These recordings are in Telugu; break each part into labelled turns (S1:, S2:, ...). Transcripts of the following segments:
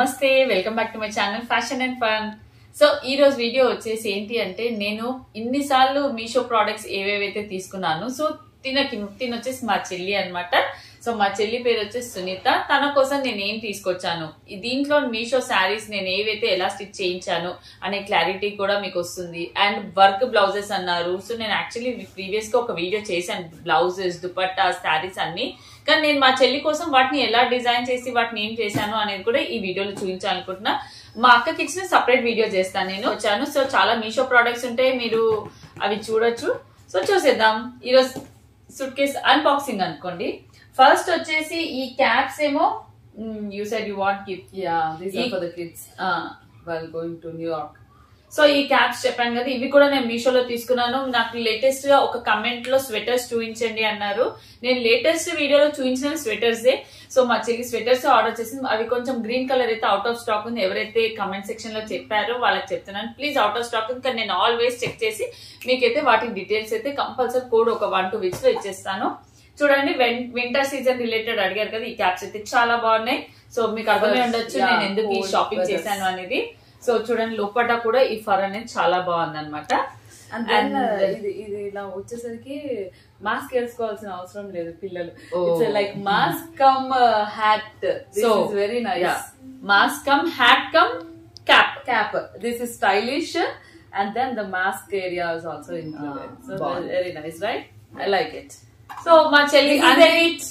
S1: నమస్తే welcome back to my channel fashion and fun so ఈ రోజు వీడియో వచ్చేసి ఏంటి అంటే నేను ఇన్నిసార్లు మీషో ప్రోడక్ట్స్ ఏవేవైతే తీసుకున్నాను సో తినకి తిన వచ్చేసి మా చెల్లి అన్నమాట సో మా చెల్లి పేరు వచ్చేసి సునీత తన కోసం నేను ఏం తీసుకొచ్చాను ఈ దీంట్లో మీషో శారీస్ నేను ఏవైతే ఎలా స్టిచ్ చేయించాను అనే క్లారిటీ కూడా మీకు వస్తుంది అండ్ వర్క్ బ్లౌజెస్ అన్నారు సో నేను యాక్చువల్లీ ప్రీవియస్ గా ఒక వీడియో చేశాను బ్లౌజెస్ దుపట్టా శారీస్ అన్ని కానీ నేను మా చెల్లి కోసం వాటిని ఎలా డిజైన్ చేసి వాటిని ఏం చేశాను అనేది కూడా ఈ వీడియోలో చూపించాలనుకుంటున్నా మా అక్కకి ఇచ్చిన సపరేట్ వీడియో చేస్తాను నేను వచ్చాను సో చాలా మీషో ప్రోడక్ట్స్ ఉంటాయి మీరు అవి చూడొచ్చు సో చూసేద్దాం ఈరోజు సూట్ కేస్ అన్బాక్సింగ్ అనుకోండి ఫస్ట్ వచ్చేసి ఈ క్యాప్స్ ఏమో you said you want gift
S2: Yeah, these are
S1: E-
S2: for the kids while going to New York.
S1: So ఈ క్యాప్స్ చెప్పాను కదా ఇవి కూడా నేను మీషోలో తీసుకున్నాను నాకు లేటెస్ట్ గా ఒక కమెంట్ లో స్వెటర్స్ చూపించండి అన్నారు నేను లేటెస్ట్ వీడియోలో చూపించిన స్వెటర్స్ సో మా చెల్లి స్వెటర్స్ ఆర్డర్ చేసింది అవి కొంచెం గ్రీన్ కలర్ అయితే అవుట్ ఆఫ్ స్టాక్ ఉంది ఎవరైతే కమెంట్ సెక్షన్ లో చెప్పారో వాళ్ళకి చెప్తున్నాను ప్లీజ్ అవుట్ ఆఫ్ స్టాక్ ఉంది కానీ నేను ఆల్వేస్ చెక్ చేసి మీకైతే వాటి డీటెయిల్స్ అయితే కంపల్సరీ కోడ్ ఒక వన్ టూ వీక్స్ లో ఇచ్చేస్తాను చూడండి వింటర్ సీజన్ రిలేటెడ్ అడిగారు కదా ఈ క్యాప్స్ అయితే చాలా బాగున్నాయి సో మీకు అర్థమే ఉండొచ్చు
S2: Yeah,
S1: నేను ఎందుకు ఈ
S2: cold
S1: షాపింగ్
S2: weathers.
S1: చేశాను అనేది సో చూడండి లోపట కూడా ఈ ఫర్ అనేది చాలా బాగుంది అనమాట
S2: And then
S1: And-
S2: uh, ఇది ఇది ఇలా వచ్చేసరికి మాస్క్ వేసుకోవాల్సిన అవసరం లేదు పిల్లలు
S1: Oh.
S2: It's like mask cum hat this
S1: So,
S2: is very nice
S1: mask cum hat cum cap
S2: cap this is stylish and then the mask area is also included
S1: Ah,
S2: so
S1: బాగుంది.
S2: Very nice right I like it
S1: so మా చెల్లి
S2: This is
S1: అంటే
S2: it.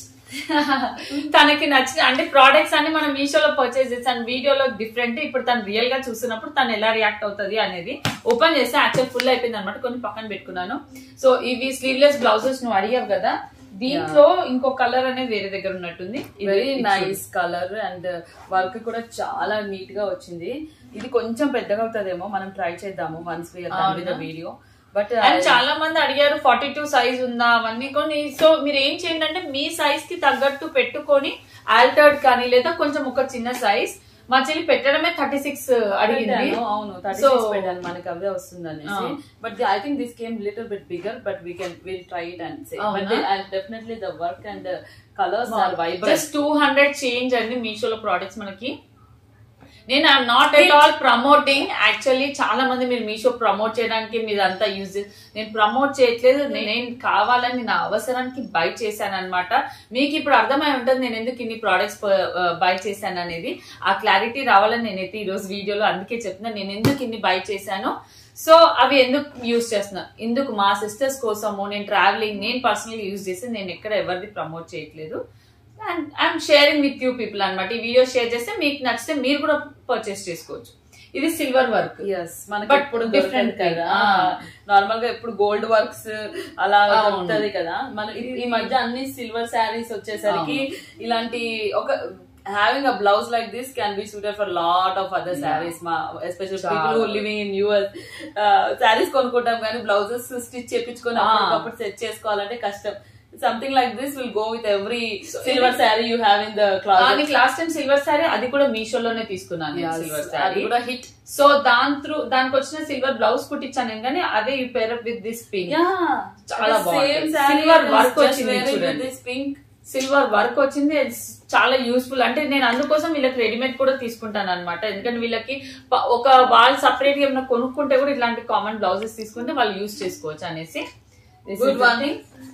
S1: తనకి నచ్చిన అంటే ప్రోడక్ట్స్ అన్ని మనం మీషోలో పర్చేస్ చేసాను వీడియోలో డిఫరెంట్ ఇప్పుడు తను రియల్ గా చూస్తున్నప్పుడు తను ఎలా రియాక్ట్ అవుతుంది అనేది ఓపెన్ చేస్తే యాక్చువల్ ఫుల్ అయిపోయింది అనమాట కొన్ని పక్కన పెట్టుకున్నాను సో ఇవి స్లీవ్లెస్ బ్లౌజెస్ నువ్వు అడిగావు కదా దీంట్లో ఇంకో కలర్ అనేది వేరే దగ్గర ఉన్నట్టుంది ఇది-
S2: వెరీ
S1: ఇది
S2: నైస్ కలర్ అండ్ వర్క్ కూడా చాలా నీట్ గా వచ్చింది ఇది కొంచెం పెద్దగా అవుతుందేమో మనం ట్రై చేద్దాము వన్స్
S1: అవునా?
S2: వీడియో బట్
S1: అండ్ చాలా మంది అడిగారు ఫార్టీ టూ సైజ్ ఉందా అవన్నీ కొన్ని సో మీరు ఏం చేయండి అంటే మీ సైజ్ కి తగ్గట్టు పెట్టుకొని ఆల్టర్డ్ కానీ లేదా కొంచెం ఒక చిన్న సైజ్ మా చెల్లి పెట్టడమే థర్టీ సిక్స్ అడిగింది
S2: పెట్టాను, అవును థర్టీ
S1: So-
S2: సిక్స్ పెట్టాను మనకి అవే వస్తుంది అనేసి
S1: Ah.
S2: But I think this came little bit bigger but we can will try it and say
S1: అవునా?
S2: But definitely the work and colours are vibrant
S1: just two hundred change అండి మీషోలో ప్రోడక్ట్స్ మనకి నేను I'm not at all promoting actually చాలా మంది మీరు మీషో ప్రమోట్ చేయడానికి మీరు అంతా యూజ్ నేను ప్రమోట్ చేయట్లేదు నేను కావాలని నా అవసరానికి బై చేశాను అనమాట మీకు ఇప్పుడు అర్థమై ఉంటుంది నేను ఎందుకు ఇన్ని ప్రోడక్ట్స్ బై చేశాను అనేది ఆ క్లారిటీ రావాలని నేనైతే ఈ రోజు వీడియోలో అందుకే చెప్తున్నా నేను ఎందుకు ఇన్ని బై చేశాను సో అవి ఎందుకు యూజ్ చేస్తున్నా ఎందుకు మా సిస్టర్స్ కోసము నేను ట్రావెలింగ్ నేను పర్సనల్ యూజ్ చేసి నేను ఎక్కడ ఎవరిది ప్రమోట్ చేయట్లేదు and I'm sharing with you people అనమాట ఈ వీడియో షేర్ చేస్తే మీకు నచ్చితే మీరు కూడా పర్చేస్ చేసుకోవచ్చు ఇది సిల్వర్ వర్క్
S2: ఎస్ మనకి
S1: But
S2: ఎప్పుడు
S1: different
S2: different కదా
S1: thing.
S2: నార్మల్ గా ఎప్పుడు గోల్డ్ వర్క్స్ అలా
S1: అవును.
S2: దొరుకుతది కదా మన ఈ- ఈ మధ్య అన్ని సిల్వర్ శారీస్ వచ్చేసరికి ఇలాంటి ఒక having a blouse like this can be suited for lot of other saris మా ఎస్పెషల్
S1: చాలా.
S2: People living in US saris కొనుక్కుంటాం కానీ బ్లౌజెస్ స్టిచ్ చేపించుకొని
S1: Ah.
S2: అప్పటికప్పుడు సెట్ చేసుకోవాలంటే కష్టం something like this will go with every silver sari you have in the class
S1: మీకు లాస్ట్ టైం సిల్వర్ శారీ అది కూడా మీషోలోనే తీసుకున్నాను సిల్వర్
S2: అది
S1: శారీ
S2: కూడా హిట్
S1: సో దాని త్రూ దానికి వచ్చిన సిల్వర్ బ్లౌజ్ కుట్టించాను నేను కానీ అదే ఈ పేర్ విత్ దిస్ పింక్ చాలా బాగుంది. Silver work వచ్చింది చూడండి.
S2: పింక్
S1: సిల్వర్ వర్క్ వచ్చింది It's చాలా యూస్ఫుల్ అంటే నేను అందుకోసం వీళ్ళకి రెడీమేడ్ కూడా తీసుకుంటాను అనమాట ఎందుకంటే వీళ్ళకి ప- ఒక వాళ్ళు సపరేట్ గా ఏమైనా కొనుక్కుంటే కూడా ఇట్లాంటి కామన్ బ్లౌజెస్ తీసుకుంటే వాళ్ళు యూస్ చేసుకోవచ్చు అనేసి
S2: Good one.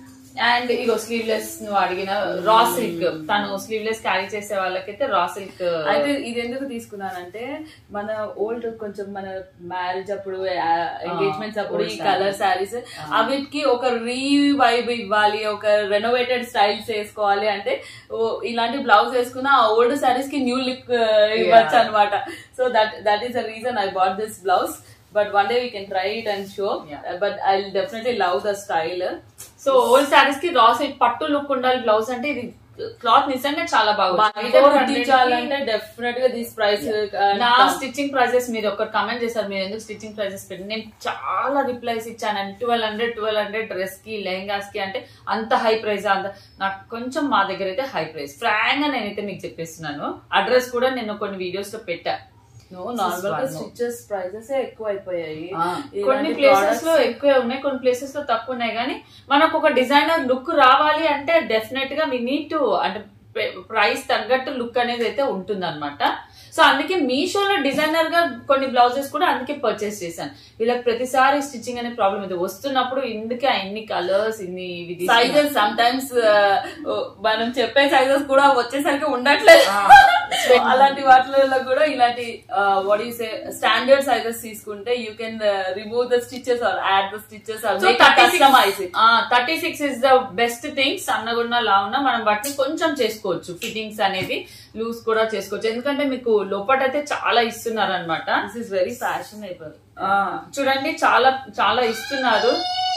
S1: అండ్ ఇగో స్లీవ్లెస్ నువ్వు అడిగిన రా సిల్క్ తను స్లీవ్లెస్ క్యారీ చేసే వాళ్ళకైతే రా సిల్క్
S2: అయితే ఇది ఎందుకు తీసుకున్నానంటే మన ఓల్డ్ కొంచెం మన మ్యారేజ్ అప్పుడు ఎంగేజ్మెంట్స్ అప్పుడు
S1: old
S2: ఈ కలర్ శారీస్ అవిటికి ఒక రీవైబ్ ఇవ్వాలి ఒక రెనోవేటెడ్ స్టైల్స్ వేసుకోవాలి అంటే ఓ, ఇలాంటి బ్లౌజ్ వేసుకున్న ఆ ఓల్డ్ శారీస్ కి న్యూ లుక్ ఇవ్వచ్చు అనమాట so that that is the reason I bought this blouse but one day we can try it and show
S1: Yeah.
S2: But I definitely love the style
S1: so old saris కి రా సిల్క్ పట్టు లుక్ ఉండాలి బ్లౌజ్ అంటే ఇది క్లాత్ నిజంగా చాలా
S2: బయట
S1: బాగుంది
S2: కుట్టించాలంటే డెఫినెట్ గా దిస్ ప్రైస్
S1: నా స్టిచ్చింగ్ ప్రైజెస్ మీరు ఒక కమెంట్ చేశారు మీరు ఎందుకు స్టిచ్చింగ్ ప్రైజెస్ పెట్టి నేను చాలా రిప్లైస్ ఇచ్చాను twelve hundred twelve hundred dress కి లెహంగాస్ కి అంటే అంత హై ప్రైస్ అంత నాకు కొంచెం మా దగ్గర అయితే హై ప్రైస్ ఫ్రాంక్ గా నేనైతే మీకు చెప్పేస్తున్నాను అడ్రస్ కూడా నేను కొన్ని వీడియోస్ లో పెట్టా
S2: నార్మల్ గా
S1: one.
S2: స్టిచెస్ ప్రైజెస్ ఎక్కువ అయిపోయాయి
S1: కొన్ని ప్లేసెస్ లో ఎక్కువ ఉన్నాయి కొన్ని ప్లేసెస్ లో తక్కువ ఉన్నాయి కానీ మనకు ఒక డిజైనర్ లుక్ రావాలి అంటే డెఫినెట్ గా వి నీడ్ టు అంటే ప్రైస్ తగ్గట్టు లుక్ అనేది అయితే ఉంటుంది సో అందుకే మీషోలో డిజైనర్ గా కొన్ని బ్లౌజెస్ కూడా అందుకే పర్చేస్ చేశాను వీళ్ళకి ప్రతిసారి స్టిచ్చింగ్ అనే ప్రాబ్లం అయితే వస్తున్నప్పుడు ఇందుకే ఇన్ని కలర్స్ ఇన్ని ఇవి తీసుకున్నా.
S2: సైజెస్ సమ్ టైమ్స్ మనం చెప్పే సైజెస్ కూడా వచ్చేసరికి ఉండట్లేదు
S1: Sweat.
S2: అలాంటి వాటిలో కూడా ఇలాంటి what you say standard sizes తీసుకుంటే you can remove the stitches or add the stitches or
S1: so thirty
S2: customize
S1: six thirty six is the best thing సన్నగున్న లావున మనం వాటిని కొంచెం చేసుకోవచ్చు ఫిట్టింగ్స్ అనేది లూజ్ కూడా చేసుకోవచ్చు ఎందుకంటే మీకు లోపటైతే చాలా ఇస్తున్నారు అనమాట
S2: దిస్ ఇస్ వెరీ ఫ్యాషనబుల్
S1: చూడండి చాలా చాలా ఇస్తున్నారు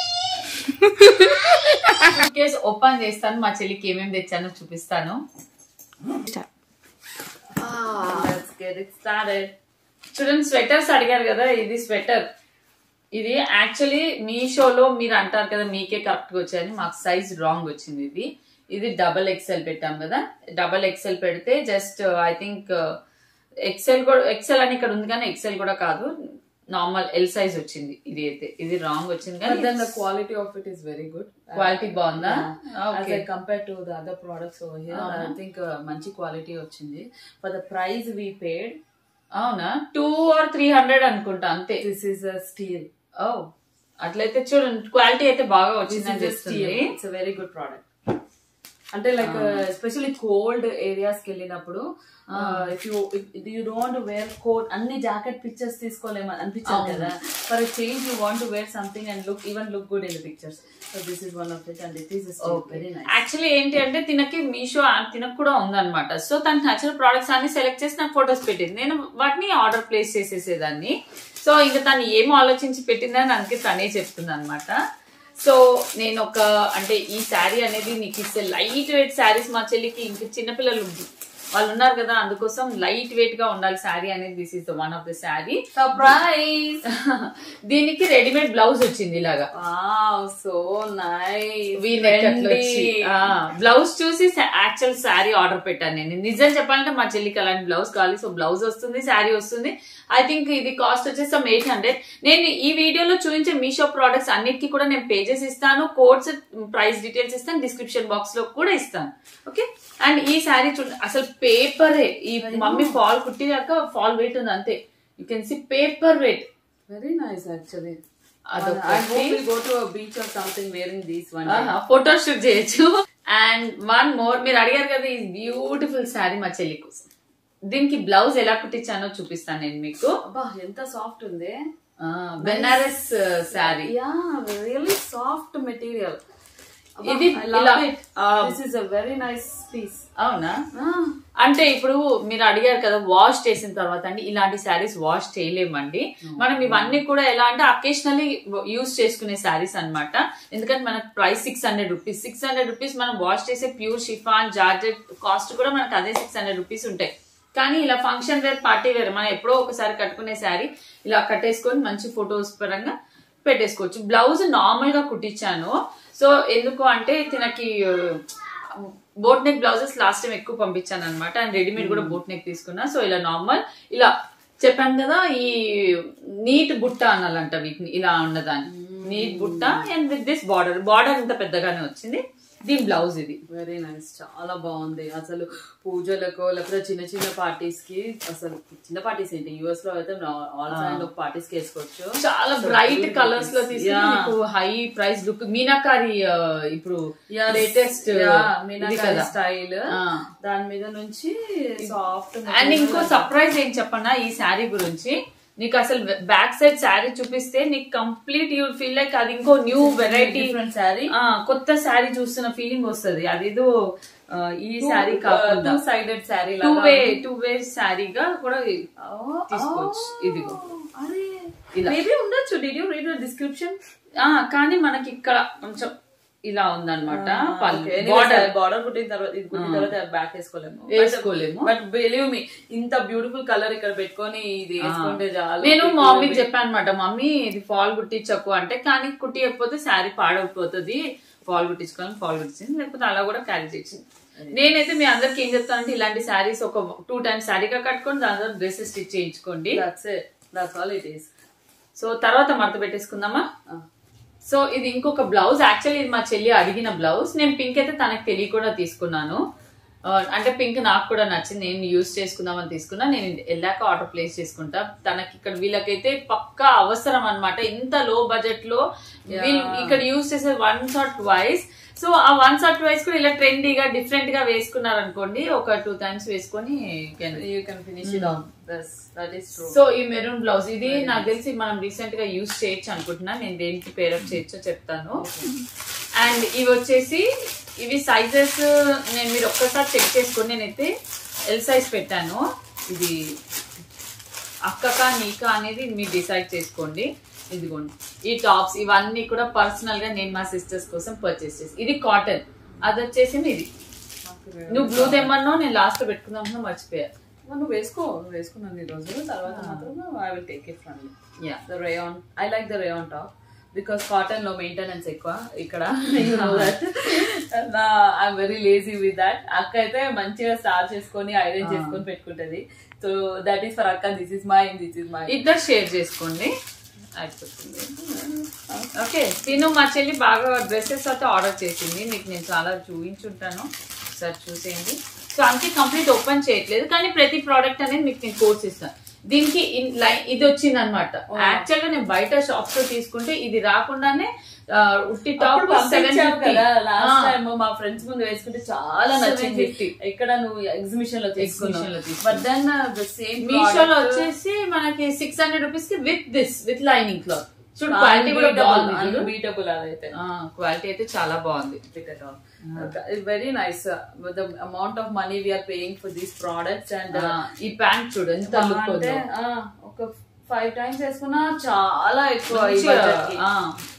S1: కేస్ ఓపెన్ చేస్తాను మా చెల్లికి ఏమేమి తెచ్చానో చూపిస్తాను
S2: లెట్స్ గెట్ ఇట్ స్టార్టెడ్
S1: చూడండి స్వెటర్స్ అడిగారు కదా ఇది స్వెటర్ ఇది యాక్చువల్లీ మీషోలో మీరు అంటారు కదా మీకే కరెక్ట్ గా వచ్చాయని మాకు సైజ్ రాంగ్ వచ్చింది ఇది ఇది డబల్ ఎక్సెల్ పెట్టాం కదా డబల్ ఎక్సెల్ పెడితే జస్ట్ ఐ థింక్ ఎక్సెల్ కూడా ఎక్సెల్ అని ఇక్కడ ఉంది కానీ ఎక్సెల్ కూడా కాదు నార్మల్ ఎల్ సైజ్ వచ్చింది ఇది అయితే ఇది రాంగ్ వచ్చింది
S2: But then the
S1: కానీ
S2: quality of it is very good.
S1: Quality బాగుందా?
S2: Yeah. As
S1: Okay.
S2: I compare to the other products over here, I think uh, మంచి క్వాలిటీ వచ్చింది for the price we paid
S1: అవునా టూ ఆర్ త్రీ హండ్రెడ్ అనుకుంటా అంతే
S2: దిస్ ఇస్ అ స్టీల్
S1: ఓ అట్లయితే చూడండి క్వాలిటీ అయితే బాగా వచ్చిందని
S2: స్టీల్
S1: చెప్తుంది
S2: it's a very good product అంటే లైక్ ఎస్పెషల్లీ కోల్డ్ ఏరియాస్ కి వెళ్ళినప్పుడు if you you don't wear coat అన్ని జాకెట్ పిక్చర్స్ తీసుకోలేము అనిపించాలి కదా for change you want wear something and look even look good in the pictures so this is one of it and it is very nice
S1: actually ఏంటి అంటే తినకి మీషో యాప్ తినకు కూడా ఉందన్నమాట సో తనకి నచ్చిన ప్రోడక్ట్స్ అన్ని సెలెక్ట్ చేసి నాకు ఫొటోస్ పెట్టింది నేను వాటిని ఆర్డర్ ప్లేస్ చేసేసేదాన్ని సో ఇంకా తను ఏం ఆలోచించి పెట్టిందని అందుకే తనే చెప్తుంది అనమాట సో నేను ఒక అంటే ఈ శారీ అనేది నీకు ఇస్తే లైట్ వెయిట్ శారీస్ మా చెల్లికి ఇంక చిన్నపిల్లలు వాళ్ళు ఉన్నారు కదా అందుకోసం లైట్ వెయిట్ గా ఉండాలి శారీ అనేది this is the one of the sari
S2: surprise
S1: దీనికి రెడీమేడ్ బ్లౌజ్ వచ్చింది ఇలాగా
S2: wow so nice
S1: V neck అట్లా వచ్చి బ్లౌజ్ చూసి యాక్చువల్ శారీ ఆర్డర్ పెట్టాను నేను నిజం చెప్పాలంటే మా చెల్లికి అలాంటి బ్లౌజ్ కావాలి సో బ్లౌజ్ వస్తుంది శారీ వస్తుంది ఐ థింక్ ఇది కాస్ట్ వచ్చేసి సమ్ ఎయిట్ హండ్రెడ్ నేను ఈ వీడియోలో చూపించే మీషో ప్రోడక్ట్స్ అన్నిటికీ కూడా నేను పేజెస్ ఇస్తాను కోడ్స్ ప్రైస్ డీటెయిల్స్ ఇస్తాను డిస్క్రిప్షన్ బాక్స్ లో కూడా ఇస్తాను ఓకే అండ్ ఈ శారీ చూడండి అసలు పేపరే ఈ మమ్మీ ఫాల్ కుట్టినాక ఫాల్ వెయిట్ ఉంది అంతే you can see paper weight
S2: very nice actually
S1: అదొకటి.
S2: I hope we'll go to a beach or something wearing these one day.
S1: Photo shoot చేయొచ్చు అండ్ వన్ మోర్ మీరు అడిగారు కదా ఈ బ్యూటిఫుల్ శారీ మా చెల్లి కోసం దీనికి బ్లౌజ్ ఎలా కుట్టించానో చూపిస్తాను నేను మీకు
S2: అబ్బా ఎంత సాఫ్ట్ ఉంది
S1: Banaras sari
S2: yeah really soft material
S1: ఇది
S2: ఐ లవ్
S1: ఇలా,
S2: ఇట్
S1: ఆ,
S2: this is a very nice piece
S1: అవునా అంటే ఇప్పుడు మీరు అడిగారు కదా వాష్ చేసిన తర్వాత అండి ఇలాంటి శారీస్ వాష్ చేయలేమండి మనం ఇవన్నీ కూడా ఎలా అంటే అకేషనల్లీ యూస్ చేసుకునే శారీస్ అన్నమాట ఎందుకంటే మనకు price six hundred rupees six hundred rupees మనం వాష్ చేసే ప్యూర్ షిఫాన్ జార్జెట్ కాస్ట్ కూడా మనకు అదే సిక్స్ హండ్రెడ్ రూపీస్ ఉంటాయి కానీ ఇలా ఫంక్షన్ వేర్ పార్టీ వేర్ మనం ఎప్పుడో ఒకసారి కట్టుకునే శారీ ఇలా కట్టేసుకొని మంచి ఫొటోస్ పరంగా పెట్టేసుకోవచ్చు బ్లౌజ్ నార్మల్ గా కుట్టించాను సో ఎందుకు అంటే తినకి boat neck blouses last time ఎక్కువ పంపించాను అనమాట అండ్ రెడీమేడ్ కూడా బోట్ నెక్ తీసుకున్నా సో ఇలా నార్మల్ ఇలా చెప్పాను కదా ఈ నీట్ బుట్ట అనాలంట వీటిని ఇలా ఉన్నదాన్ని నీట్ బుట్ట and with this border border ఇంత పెద్దగానే వచ్చింది దీని బ్లౌజ్ ఇది
S2: వెరీ నైస్ చాలా బాగుంది అసలు పూజలకు లేకపోతే చిన్న చిన్న పార్టీస్ కి అసలు చిన్న పార్టీస్ ఏంటి యుఎస్ లో అయితే ఆల్ కైండ్ ఆఫ్ పార్టీస్ కి వేసుకోవచ్చు
S1: చాలా బ్రైట్ కలర్స్ లో తీసుకుని
S2: Yeah.
S1: మీకు హై ప్రైస్ లుక్ మీనాకారి ఆ, ఇప్పుడు లేటెస్ట్
S2: మీనాకారి స్టైల్
S1: ఆ.
S2: దాని మీద నుంచి సాఫ్ట్
S1: అండ్ ఇంకో సర్ప్రైజ్ ఏం చెప్పనా ఈ శారీ గురించి నీకు అసలు బ్యాక్ సైడ్ శారీ చూపిస్తే నీకు కంప్లీట్ యూ ఫీల్ లైక్ అది ఇంకో న్యూ వెరైటీ
S2: డిఫరెంట్ శారీ
S1: కొత్త శారీ చూస్తున్న ఫీలింగ్ వస్తుంది అదేదో ఆ, ఈ శారీ కాకుండా
S2: two sided sari
S1: two way two way శారీగా కూడా తీసుకోవచ్చు ఇదిగో
S2: అరే
S1: ఇలా.
S2: మేబీ ఉండొచ్చు డిడ్ యూ రీడ్ డిస్క్రిప్షన్
S1: ఆ, కానీ మనకి ఇక్కడ కొంచెం ఇలా ఉందన్నమాట బార్డర్
S2: బార్డర్ కుట్టిన తర్వాత ఇది కుట్టిన తర్వాత బ్యాక్ వేసుకోలేము
S1: వేసుకోలేము.
S2: బట్ బిలీవ్ మీ ఇంత బ్యూటిఫుల్ కలర్ ఇక్కడ పెట్టుకొని ఇది వేసుకుంటే చాలు
S1: నేను మా మమ్మీకి చెప్పాను అనమాట మమ్మీ ఇది ఫాల్ కుట్టించకు అంటే కానీ కుట్టియకపోతే శారీ పాడైపోతుంది ఫాల్ కుట్టించుకొని ఫాల్ కుట్టించింది లేకపోతే అలా కూడా క్యారీ చేసింది నేనైతే మీ అందరికి ఏం చెప్తానంటే ఇలాంటి శారీస్ ఒక టూ టైమ్స్ శారీగా కట్టుకొని దాని తర్వాత డ్రెస్సెస్ స్టిచ్ చేయించుకోండి
S2: that's it that's all it is
S1: so తర్వాత మడత పెట్టేసుకుందామా సో ఇది ఇంకొక బ్లౌజ్ యాక్చువల్లీ ఇది మా చెల్లి అడిగిన బ్లౌజ్ నేను పింక్ అయితే తనకు తెలియకుండా తీసుకున్నాను ఆ, అంటే పింక్ నాకు కూడా నచ్చింది నేను యూస్ చేసుకుందామని తీసుకున్నా నేను వెళ్ళాక ఆర్డర్ ప్లేస్ చేసుకుంటా తనకి ఇక్కడ వీళ్ళకైతే పక్కా అవసరం అన్నమాట ఇంత లో బడ్జెట్ లో వీళ్ళు ఇక్కడ యూస్ చేసే వన్స్ ఆర్ ట్వైస్ సో ఆ వన్స్ ఆర్ ట్వైస్ కూడా ఇలా ట్రెండీగా డిఫరెంట్ గా వేసుకున్నారు అనుకోండి ఒక టూ టైమ్స్ వేసుకొని can-
S2: you can finish it off thus that is true
S1: so ఈ మెరూన్ బ్లౌజ్ ఇది నాకు తెలిసి మనం రీసెంట్ గా యూస్ చేయొచ్చు అనుకుంటున్నా నేను దేనికి పేరప్ చేయొచ్చో చెప్తాను అండ్ ఇవి వచ్చేసి ఇవి సైజెస్ నేను మీరు ఒక్కసారి చెక్ చేసుకోండి నేనైతే ఎల్ సైజ్ పెట్టాను ఇది అక్కక నీక అనేది మీరు డిసైడ్ చేసుకోండి ఇదిగోండి ఈ టాప్స్ ఇవన్నీ కూడా పర్సనల్ గా నేను మా సిస్టర్స్ కోసం పర్చేస్ చేసి ఇది కాటన్ అది వచ్చేసి ఇది నువ్వు బ్లూ తెమ్మన్నావు నేను లాస్ట్ లో పెట్టుకుందాం మర్చిపోయా
S2: నువ్వు వేసుకో నువ్వు వేసుకున్నాను ఈ రోజు తర్వాత మాత్రం I will take it from
S1: yeah
S2: the rayon I like the rayon top because cotton లో మెయింటెనెన్స్ ఎక్కువ ఇక్కడ you know that I'm very lazy with that అక్క అయితే మంచిగా స్టార్ చేసుకొని ఐరన్ చేసుకొని పెట్టుకుంటది సో దట్ ఈస్ ఫర్ అక్క this is my this is my
S1: ఇద్దరు షేర్ చేసుకోండి అయిపోతుంది ఓకే తిను మా చెల్లి బాగా డ్రెస్సెస్ అయితే ఆర్డర్ చేసింది మీకు నేను చాలా చూపించుంటాను ఒకసారి చూసేయండి సో అంతే కంప్లీట్ ఓపెన్ చేయట్లేదు కానీ ప్రతి ప్రోడక్ట్ అనేది మీకు నేను కోర్స్ ఇస్తాను దీనికి ఇన్- లై- ఇది వచ్చింది అనమాట యాక్చువల్ గా నేను బయట షాప్స్ లో తీసుకుంటే ఇది రాకుండానే ఆ, ఉట్టి టాప్ సెవెన్
S2: కదా లాస్ట్ టైం మా ఫ్రెండ్స్ ముందు వేసుకుంటే చాలా నచ్చింది
S1: 750.
S2: ఇక్కడ నువ్వు ఎగ్జిబిషన్ లో
S1: Exhibition లో
S2: తీసుకున్నావు
S1: తీసుకున్నా.
S2: బట్ దెన్ ద సేమ్
S1: మీషోలో వచ్చేసి మనకి సిక్స్ హండ్రెడ్ రూపీస్ కి with this with lining cloth చూడు క్వాలిటీ కూడా బాగుంది చూడు.
S2: అన్బీటబుల్ అదైతే
S1: క్వాలిటీ అయితే చాలా బాగుంది
S2: it at all. Okay, it's very nice. Uh, with the amount of money we are paying for these products and
S1: ఆ,
S2: uh,
S1: ఈ ప్యాంట్ చూడు ఎంత లుక్
S2: అంటే
S1: ఉందో
S2: ఆ, ఒక ఫైవ్ టైమ్స్ వేసుకున్నా చాలా ఎక్కువ
S1: మంచిగా, ఆ.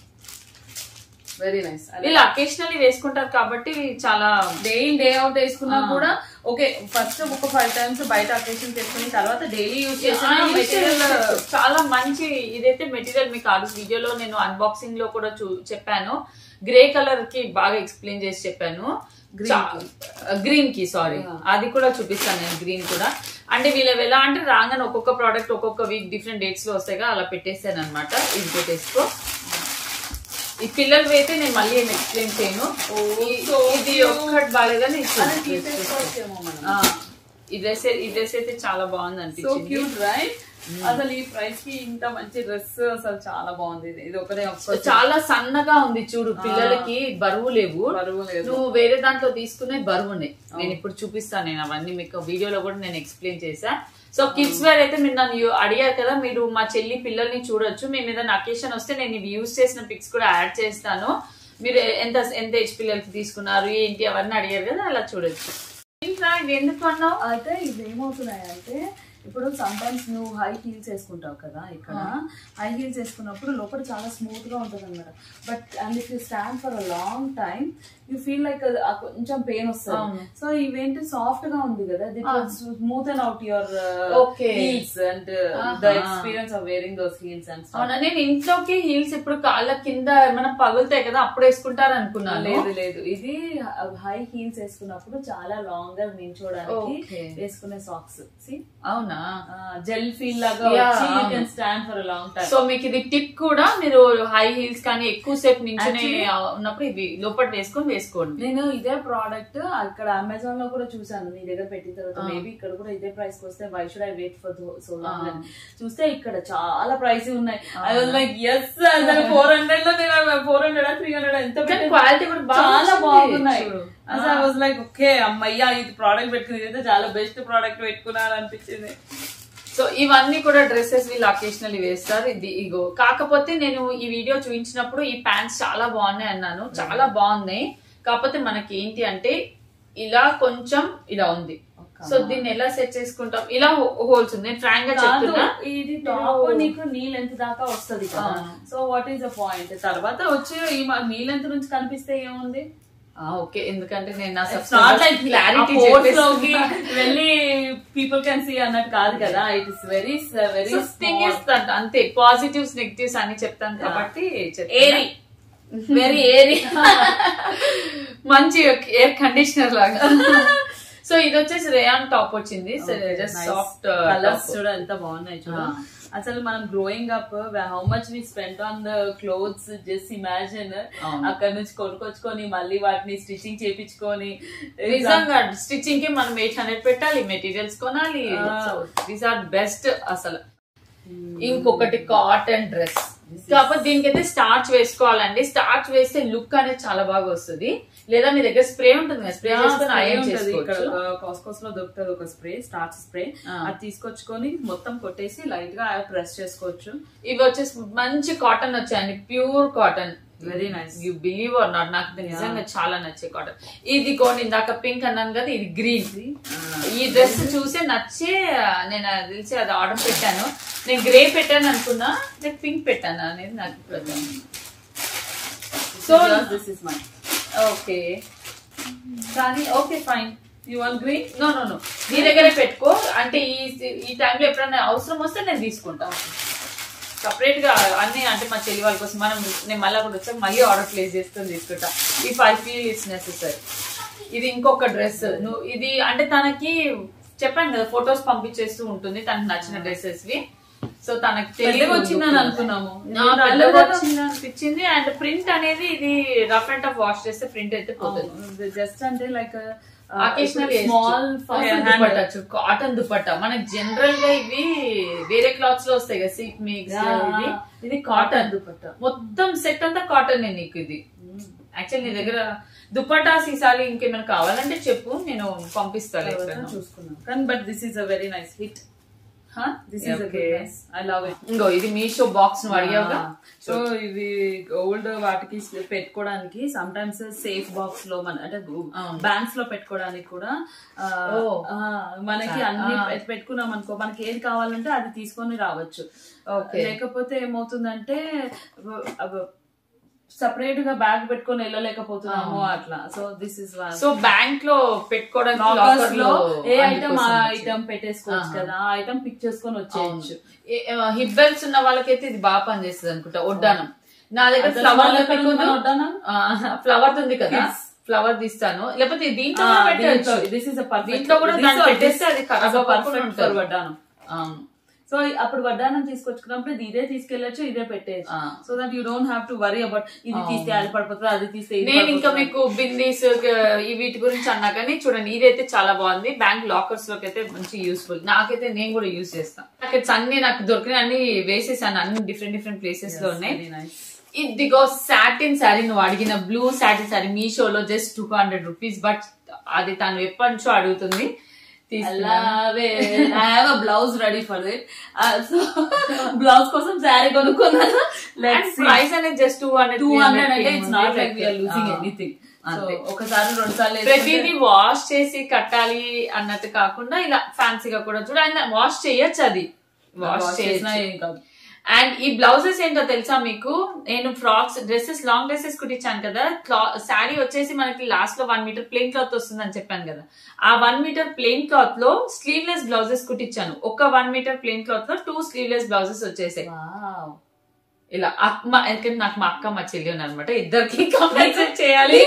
S2: వెరీ నైస్
S1: వీళ్ళు అకేషనల్లీ వేసుకుంటారు కాబట్టి చాలా
S2: డే ఇన్ డే అవుట్ వేసుకున్నా కూడా ఓకే ఫస్ట్ ఒక ఫైవ్ టైమ్స్ బయట అకేషన్ చేసుకుని తర్వాత డైలీ యూజ్ చేసిన
S1: ఆ, use
S2: మెటీరియల్
S1: చేయొచ్చు. చాలా మంచి ఇదైతే మెటీరియల్ మీకు ఆ వీడియోలో నేను అన్బాక్సింగ్ లో కూడా చూ చెప్పాను గ్రే కలర్ కి బాగా ఎక్స్ప్లెయిన్ చేసి చెప్పాను గ్రీన్ కి సారీ అది కూడా చూపిస్తాను నేను గ్రీన్ కూడా అంటే వీళ్ళు ఎలా అంటే రాగానే ఒక్కొక్క ప్రోడక్ట్ ఒక్కొక్క వీక్ డిఫరెంట్ డేట్స్ లో వస్తాయిగా అలా పెట్టేస్తాను అనమాట ఇది పెట్టేసుకో ఈ పిల్లలు అయితే నేను మళ్ళీ ఏం ఎక్స్ప్లెయిన్ చేయను ఈ-
S2: so
S1: ఇది ఒక్కటి బాగాలేదని
S2: అది తీసేసుకోవచ్చేమో మనం
S1: ఈ డ్రెస్ ఈ డ్రెస్ అయితే చాలా బాగుంది
S2: సో
S1: అనిపించింది
S2: క్యూట్ రైట్ అసలు ఈ ప్రైస్ కి ఇంత మంచి డ్రెస్ అసలు చాలా బాగుంది ఇది. ఇది ఒకటే ఒక్క
S1: చాలా సన్నగా ఉంది చూడు పిల్లలకి బరువు లేవు
S2: బరువు లేదు
S1: నువ్వు వేరే దాంట్లో తీసుకునే బరువు ఉన్నాయి నేను ఇప్పుడు చూపిస్తాను నేను అవన్నీ మీకు వీడియోలో కూడా నేను ఎక్స్ప్లెయిన్ చేశా సో కిడ్స్ వేర్ అయితే మీరు నన్ను యు- అడిగారు కదా మీరు మా చెల్లి పిల్లల్ని చూడొచ్చు మేము ఏదైనా అకేషన్ వస్తే నేను ఇవి యూస్ చేసిన పిక్స్ కూడా యాడ్ చేస్తాను మీరు ఎంత ఎంత ఏజ్ పిల్లలకి తీసుకున్నారు ఏంటి అవన్నీ అడిగారు కదా అలా చూడొచ్చు ఏంట్రా, ఇవి ఎందుకు అన్నావు
S2: అయితే ఇవి ఏమవుతున్నాయి అంటే ఇప్పుడు సమ్ టైమ్స్ నువ్వు హై హీల్స్ వేసుకుంటావు కదా ఇక్కడ హై హీల్స్ వేసుకున్నప్పుడు లోపల చాలా స్మూత్ గా ఉంటుంది అనమాట but and if you stand for a long time you feel like కొంచెం పెయిన్ వస్తుంది సో ఇవేంటి సాఫ్ట్ గా ఉంది కదా smooth and out your
S1: Okay.
S2: Heels and the experience of wearing those heels and
S1: అవునా నేను ఇంట్లోకి హీల్స్ ఇప్పుడు కాళ్ళ కింద ఏమైనా పగులుతాయి కదా అప్పుడు వేసుకుంటారు అనుకున్నాను
S2: లేదు లేదు ఇది హై హీల్స్ వేసుకున్నప్పుడు చాలా లాంగర్ నించోడానికి
S1: Okay.
S2: వేసుకునే సాక్స్ సి
S1: అవునా
S2: జెల్ ఫీల్ లాగా
S1: Yeah,
S2: వచ్చి యూ
S1: అవును.
S2: Can stand for long time
S1: so మీకు ఇది టిప్ కూడా మీరు హై హీల్స్ కానీ ఎక్కువ సేపు నించునే ఉన్నప్పుడు ఇవి లోపల వేసుకొని వేసుకోండి
S2: నేను ఇదే ప్రోడక్ట్ అక్కడ అమెజాన్ లో కూడా చూసాను నీ దగ్గర పెట్టిన తర్వాత మేబీ ఇక్కడ కూడా ఇదే ప్రైస్ కి వస్తే why should I wait for so long అని చూస్తే ఇక్కడ చాలా ప్రైస్ ఉన్నాయి I was like yes four hundred లో నేను ఫోర్ హండ్రెడ్ త్రీ హండ్రెడ్ ఎంత
S1: కానీ
S2: పెట్టాను?
S1: క్వాలిటీ కూడా బాగా
S2: చాలా
S1: వచ్చింది.
S2: బాగున్నాయి
S1: చూడు.
S2: ఐ వాజ్ లైక్ ఓకే అమ్మయ్యా ఇది ప్రోడక్ట్ పెట్టుకుని ఇదైతే చాలా బెస్ట్ ప్రోడక్ట్ పెట్టుకున్నాను అనిపించింది
S1: సో ఇవన్నీ కూడా డ్రెస్సెస్ వీళ్ళు అకేషనల్లీ వేస్తారు ఇది ఇగో కాకపోతే నేను ఈ వీడియో చూపించినప్పుడు ఈ ప్యాంట్స్ చాలా బాగున్నాయి అన్నాను చాలా బాగున్నాయి కాకపోతే మనకి ఏంటి అంటే ఇలా కొంచెం ఇలా ఉంది సో దీన్ని ఎలా సెట్ చేసుకుంటాం ఇలా హోల్స్ ఉంది నేను ఫ్రాంక్ గా
S2: కాదు
S1: చెప్తున్నా
S2: ఇది టాప్ నీకు నీ లెంత్ దాకా వస్తది కదా
S1: ఆ.
S2: So what is the point తర్వాత వచ్చి ఈ మా- నీ లెంత్ నుంచి కనిపిస్తే ఏముంది
S1: ఓకే ఎందుకంటే నేను నా
S2: It's not like
S1: క్లారిటీ
S2: ఆ pores లోకి వెళ్ళి పీపుల్ కెన్ సీ అన్నట్టు కాదు కదా it is very very
S1: thing is that అంతే పాజిటివ్స్ నెగిటివ్స్ అని చెప్తాను కాబట్టి
S2: ఏరి వెరీ ఏరి
S1: మంచి ఎయిర్ కండిషనర్ లాగా సో ఇది వచ్చేసి రేయాన్ టాప్ వచ్చింది జస్ట్ సాఫ్ట్
S2: కలర్స్ చూడ ఎంత బాగున్నాయి చూడ అసలు మనం growing up how much we spend on the clothes just imagine
S1: అవును.
S2: అక్కడ నుంచి కొనుక్కొచ్చుకొని మళ్ళీ వాటిని స్టిచ్చింగ్ చేపించుకొని
S1: నిజంగా స్టిచ్చింగ్ కి మనం ఎయిట్ హండ్రెడ్ పెట్టాలి మెటీరియల్స్ కొనాలి
S2: Ah.
S1: దీస్ ఆర్ బెస్ట్ అసలు ఇంకొకటి కాటన్ డ్రెస్ కాకపోతే దీనికైతే స్టార్చ్ వేసుకోవాలండి స్టార్చ్ వేస్తే లుక్ అనేది చాలా బాగా వస్తుంది లేదా మీ దగ్గర స్ప్రే ఉంటుంది కదా స్ప్రే చేసుకొని ఐరన్ చేసుకోవచ్చు
S2: కాస్కోస్ లో దొరుకుతుంది ఒక స్ప్రే స్టార్చ్ స్ప్రే
S1: ఆ.
S2: అది తీసుకొచ్చుకొని మొత్తం కొట్టేసి లైట్ గా ప్రెస్ చేసుకోవచ్చు
S1: ఇవి వచ్చేసి మంచి కాటన్ వచ్చాయండి pure cotton
S2: very nice
S1: you believe or not నాకు ఇది నిజంగా చాలా నచ్చే కాటన్ ఇది కొన్ని ఇందాక పింక్ అన్నాను కదా ఇది గ్రీన్ ఈ డ్రెస్ చూసే నచ్చే నేను అది తెలిసి అది ఆర్డర్ పెట్టాను నేను గ్రే పెట్టాను అనుకున్నా నేను పింక్ పెట్టాను అనేది నాకు ఇప్పుడు అర్థమైంది.
S2: So
S1: So-
S2: this is my
S1: okay కానీ okay fine you want green no no no నీ దగ్గరే పెట్టుకో అంటే ఈ ఈ టైంలో ఎప్పుడైనా అవసరం వస్తే నేను తీసుకుంటా సపరేట్ గా అన్ని అంటే మా చెల్లి వాళ్ళ కోసం మనం నేను మళ్ళీ అక్కడ వచ్చాక మళ్ళీ ఆర్డర్ ప్లేస్ చేసుకొని తీసుకుంటా if I feel it's necessary ఇది ఇంకొక డ్రెస్ నువ్వు ఇది అంటే తనకి చెప్పాను కదా ఫొటోస్ పంపించేస్తూ ఉంటుంది తనకు నచ్చిన డ్రెస్సెస్ వి సో తనకి
S2: పెద్దగా
S1: తెలియదు
S2: వచ్చిందని అనుకున్నాము
S1: నా పెద్దగా వచ్చింది అనిపించింది అండ్ ప్రింట్ అనేది ఇది రఫ్ అండ్ టఫ్ వాష్ చేస్తే ప్రింట్ అయితే పోతుంది
S2: జస్ట్ అంటే like
S1: occasional
S2: small
S1: dupatta cotton dupatta మనకి జనరల్ గా ఇవి వేరే క్లాత్స్ లో వస్తాయి కదా సిల్క్ మిక్స్ ఇది ఇది కాటన్
S2: దుపట్టా
S1: మొత్తం సెట్ అంతా కాటన్ నీకు ఇది యాక్చువల్ నీ దగ్గర దుపట్టాస్ ఈసారి ఇంకేమైనా కావాలంటే చెప్పు నేను పంపిస్తాను ఎక్కడైనా.
S2: చూసుకున్నాం కానీ but this is a very nice hit
S1: Huh?
S2: This is
S1: Okay.
S2: I love it
S1: ఇంకో ఇది మీషో బాక్స్ నువ్వు అడిగావుగా
S2: సో ఇవి ఓల్డ్ వాటికి పెట్టుకోవడానికి సమ్ టైమ్స్ సేఫ్ బాక్స్ లో మన అంటే
S1: అవును.
S2: బ్యాంక్స్ లో పెట్టుకోవడానికి కూడా ఆ,
S1: Oh.
S2: ఆ, మనకి అన్ని
S1: Ah.
S2: పెట్- పెట్టుకున్నాం అనుకో మనకి ఏది కావాలంటే అది తీసుకొని రావచ్చు
S1: Okay.
S2: లేకపోతే ఏమవుతుందంటే సపరేట్ గా బ్యాగ్ పెట్టుకొని వెళ్ళలేకపోతున్నాము అట్లా so this is
S1: so bank లో పెట్టుకోవడానికి
S2: లాకర్స్
S1: locker
S2: లో ఏ
S1: అందుకోసం
S2: ఐటమ్ ఆ
S1: వచ్చింది.
S2: ఐటమ్ పెట్టేసుకోవచ్చు
S1: ఆహా.
S2: కదా ఆ ఐటమ్ పిక్ చేసుకొని వచ్చేయచ్చు
S1: హిప్ బెల్ట్స్ ఉన్న వాళ్ళకైతే ఇది బాగా పనిచేస్తుంది అనుకుంటా వడ్డానం నా దగ్గర
S2: అసలు
S1: ఫ్లవర్
S2: వాళ్ళకి మన వడ్డానం?
S1: ఫ్లవర్ ఉంది కదా ఫ్లవర్ తీస్తాను లేకపోతే దీంట్లో కూడా పెట్టచ్చు
S2: దిస్ ఇస్
S1: దీంట్లో కూడా దాన్ని పెట్టేస్తే అది ఖరాబ్ అవ్వకుండా ఉంటుంది.
S2: వడ్డానం సో అప్పుడు వడ్డానం తీసుకొచ్చుకున్నప్పుడు ఇది ఇదే తీసుకెళ్లొచ్చు ఇదే పెట్టేయచ్చు
S1: ఆ.
S2: So that you don't have to worry about ఇది తీస్తే అది పడిపోతుంది అది తీస్తే ఇది
S1: నేను ఇంకా
S2: పడిపోతుంది.
S1: మీకు బిందీస్ ఈ వీటి గురించి అన్నా కానీ చూడండి ఇదైతే చాలా బాగుంది బ్యాంక్ లాకర్స్ లోకి అయితే మంచి యూస్ఫుల్ నాకైతే నేను కూడా యూస్ చేస్తాను నాకైతే అన్ని నాకు దొరికిన అన్ని వేసేసాను అన్ని డిఫరెంట్ డిఫరెంట్ ప్లేసెస్ లో ఉన్నాయి
S2: Very nice.
S1: ఇదిగో సాటిన్ శారీ నువ్వు అడిగిన బ్లూ సాటిన్ శారీ మీషోలో just two hundred rupees but అది తను ఎప్పటి నుంచో అడుగుతుంది తీసుకున్నాను.
S2: I have a blouse ready for it so blouse కోసం శారీ కొనుక్కున్నాను
S1: And
S2: లెట్స్
S1: ప్రైస్ అనేది just two hundred
S2: two hundred అంటే it's not like we're losing anything
S1: అంతే.
S2: ఒకసారి రెండు సార్లు
S1: ప్రతిదీ వాష్ చేసి కట్టాలి అన్నట్టు కాకుండా ఇలా ఫ్యాన్సీగా కూడా చూడ ఆయన వాష్ చేయొచ్చు అది వాష్ చేసిన
S2: ఏం కాదు
S1: అండ్ ఈ బ్లౌజెస్ ఏంటో తెలుసా మీకు నేను ఫ్రాక్స్ డ్రెస్సెస్ లాంగ్ డ్రెస్సెస్ కుట్టించాను కదా శారీ వచ్చేసి మనకి లాస్ట్ లో వన్ మీటర్ ప్లెయిన్ క్లాత్ వస్తుంది అని చెప్పాను కదా ఆ వన్ మీటర్ ప్లెయిన్ క్లాత్ లో స్లీవ్లెస్ బ్లౌజెస్ కుట్టించాను ఒక వన్ మీటర్ ప్లెయిన్ క్లాత్ లో టూ స్లీవ్లెస్ బ్లౌజెస్ వచ్చేసాయి
S2: వావ్
S1: ఇలా అక్క ఎందుకంటే నాకు మా అక్క మా చెల్లి అనమాట ఇద్దరికి కంపల్సరీ చేయాలి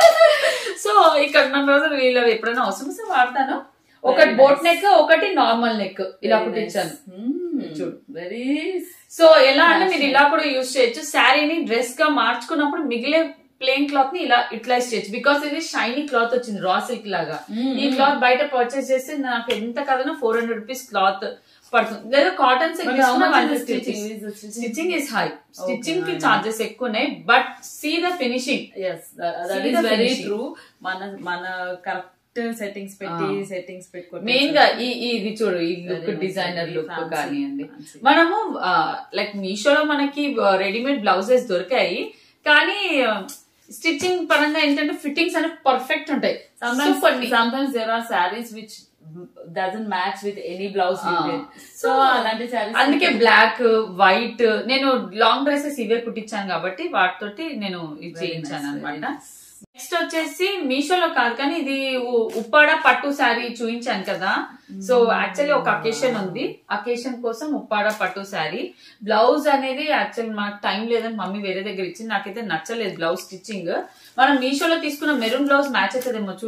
S1: సో ఇక్కడ ఉన్న రోజులు వీళ్ళు ఎప్పుడైనా అవసరం వస్తే వాడతాను ఒకటి
S2: Very
S1: బోట్
S2: nice.
S1: నెక్ ఒకటి నార్మల్ నెక్ ఇలా కుట్టించాను
S2: చూడు వెరీ
S1: సో ఎలా అంటే మీరు
S2: Fashion.
S1: ఇలా కూడా యూజ్ చేయొచ్చు శారీని డ్రెస్ గా మార్చుకున్నప్పుడు మిగిలే ప్లెయిన్ క్లాత్ ని ఇలా యూటిలైజ్ చేయొచ్చు బికాస్ ఇది షైనీ క్లాత్ వచ్చింది రా సిల్క్ లాగా
S2: Mm.
S1: ఈ క్లాత్ బయట పర్చేస్ చేస్తే నాకు ఎంత కదనా ఫోర్ హండ్రెడ్ రూపీస్ క్లాత్ పడుతుంది లేదా cotton
S2: But how much is the stitching? Is the stitching-
S1: stitching is high stitching కి
S2: nice.
S1: చార్జెస్ ఎక్కువ ఉన్నాయి but see the finishing
S2: is that
S1: See
S2: is
S1: the
S2: very
S1: finishing.
S2: True మన మన కరెక్ట్ సెట్టింగ్స్ పెట్టి
S1: Ah.
S2: సెట్టింగ్స్ పెట్టుకుంటే
S1: మెయిన్ గా ఈ ఈ ఇది చూడు ఈ look
S2: Very nice,
S1: designer
S2: very
S1: look
S2: fancy,
S1: కానివ్వండి
S2: fancy.
S1: మనము లైక్ మీషోలో మనకి రెడీమేడ్ బ్లౌజెస్ దొరికాయి కానీ స్టిచ్చింగ్ పరంగా ఏంటంటే ఫిట్టింగ్స్ అనేవి పర్ఫెక్ట్ ఉంటాయి
S2: sometimes
S1: Super.
S2: sometimes there are sarees which doesn't match with any blouse you
S1: Ah.
S2: get. so అలాంటి sarees
S1: అందుకే బ్లాక్ వైట్ నేను లాంగ్ డ్రెస్సెస్ ఇవే కుట్టించాను కాబట్టి వాటితోటి నేను ఇది
S2: Very
S1: చేయించాను
S2: nice, very
S1: అనమాట
S2: nice.
S1: నెక్స్ట్ వచ్చేసి మీషోలో కాదు కానీ ఇది ఉ- ఉప్పాడ పట్టు శారీ చూపించాను కదా సో యాక్చువల్లీ ఒక అకేషన్ ఉంది అకేషన్ కోసం ఉప్పాడ పట్టు శారీ బ్లౌజ్ అనేది యాక్చువల్ మాకు టైం లేదని మమ్మీ వేరే దగ్గర ఇచ్చింది నాకైతే నచ్చలేదు బ్లౌజ్ స్టిచ్చింగ్ మనం మీషోలో తీసుకున్న మెరూన్ బ్లౌజ్ మ్యాచ్ అవుతుందేమో చూడు